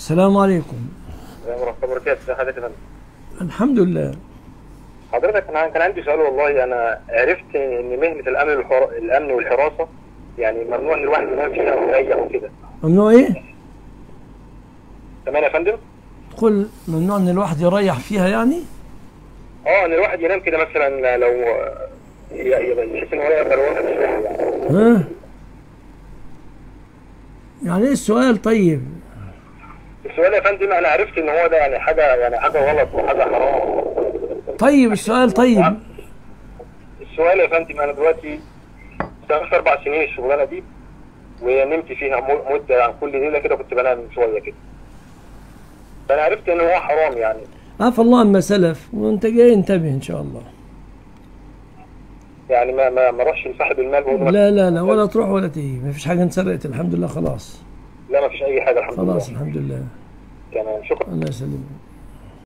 السلام عليكم السلام ورحمة الله وبركاته ازي حضرتك يا فندم الحمد لله حضرتك انا كان عندي سؤال والله انا عرفت ان مهنة الامن والحر... الامن والحراسة يعني ممنوع ان الواحد ينام فيها ويريح وكده ممنوع ايه؟ تمام يا فندم؟ تقول ممنوع ان الواحد يريح فيها يعني؟ اه ان الواحد ينام كده مثلا لو ي- يبقى يحس ان هو يقدر واخد شوية يعني ها؟ يعني ايه السؤال طيب؟ السؤال يا فندم انا عرفت ان هو ده يعني حاجة يعني حاجة غلط وحاجة حرام طيب السؤال طيب السؤال يا فندم انا دلوقتي اشتغلت اربع سنين الشغلانة دي ونمت فيها م- مدة يعني كل ليلة كده كنت بنام شوية كده فانا عرفت ان هو حرام يعني عفى الله عما سلف وانت جاي انتبه ان شاء الله يعني ما ما ما اروحش لصاحب المال واقول له لا لا لا ولا تروح ولا تيجي ما فيش حاجه انسرقت الحمد لله خلاص لا ما فيش اي حاجه الحمد خلاص لله الحمد لله تمام شكرا الله يسلمك